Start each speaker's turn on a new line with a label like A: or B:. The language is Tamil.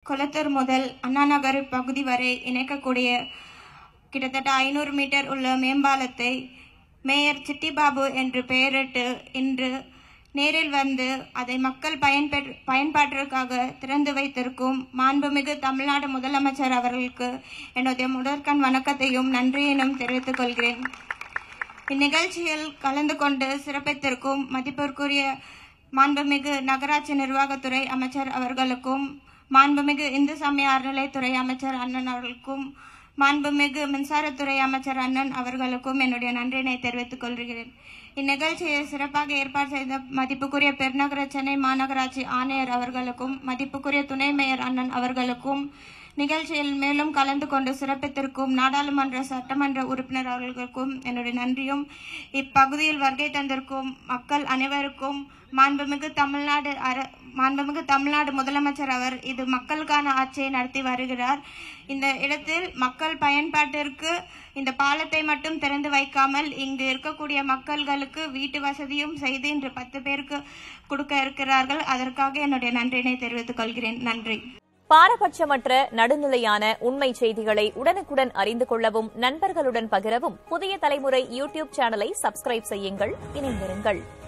A: கொளத்தூர் முதல் அண்ணா நகர் பகுதி வரை இணைக்கக்கூடிய கிட்டத்தட்ட ஐநூறு மீட்டர் உள்ள மேம்பாலத்தை மேயர் சிட்டிபாபு என்று பெயரிட்டு இன்று நேரில் வந்து அதை மக்கள் பயன்பெற் பயன்பாட்டிற்காக திறந்து வைத்திருக்கும் மாண்புமிகு தமிழ்நாடு முதலமைச்சர் அவர்களுக்கு என்னுடைய முதற்கண் வணக்கத்தையும் நன்றியினும் தெரிவித்துக் கொள்கிறேன் இந்நிகழ்ச்சியில் கலந்து கொண்டு சிறப்பித்திருக்கும் மதிப்பிற்குரிய மாண்புமிகு நகராட்சி நிர்வாகத்துறை அமைச்சர் அவர்களுக்கும் மாண்புமிகு இந்து சமய அறநிலைத்துறை அமைச்சர் அண்ணன் அவர்களுக்கும் மாண்புமிகு மின்சாரத்துறை அமைச்சர் அண்ணன் அவர்களுக்கும் என்னுடைய நன்றியினை தெரிவித்துக் கொள்கிறேன் இந்நிகழ்ச்சியை சிறப்பாக ஏற்பாடு செய்த மதிப்புக்குரிய பெருநகர சென்னை மாநகராட்சி ஆணையர் அவர்களுக்கும் மதிப்புக்குரிய துணை மேயர் அண்ணன் அவர்களுக்கும் நிகழ்ச்சியில் மேலும் கலந்து கொண்டு சிறப்பித்திருக்கும் நாடாளுமன்ற சட்டமன்ற உறுப்பினர் அவர்களுக்கும் என்னுடைய நன்றியும் இப்பகுதியில் வருகை தந்திருக்கும் மக்கள் அனைவருக்கும் மாண்புமிகு தமிழ்நாடு அர மாண்புமிகு தமிழ்நாடு முதலமைச்சர் அவர் இது மக்களுக்கான ஆட்சியை நடத்தி வருகிறார் இந்த இடத்தில் மக்கள் பயன்பாட்டிற்கு இந்த பாலத்தை மட்டும் திறந்து வைக்காமல் இங்கு இருக்கக்கூடிய மக்கள்களுக்கு வீட்டு வசதியும் செய்து இன்று பத்து பேருக்கு கொடுக்க இருக்கிறார்கள் அதற்காக என்னுடைய நன்றியினை தெரிவித்துக் கொள்கிறேன் நன்றி
B: பாரபட்சமற்ற நடுநிலையான உண்மை செய்திகளை உடனுக்குடன் அறிந்து கொள்ளவும் நண்பர்களுடன் பகிரவும் புதிய தலைமுறை யூடியூப் சேனலை சப்ஸ்கிரைப் செய்யுங்கள் இணைந்திருங்கள்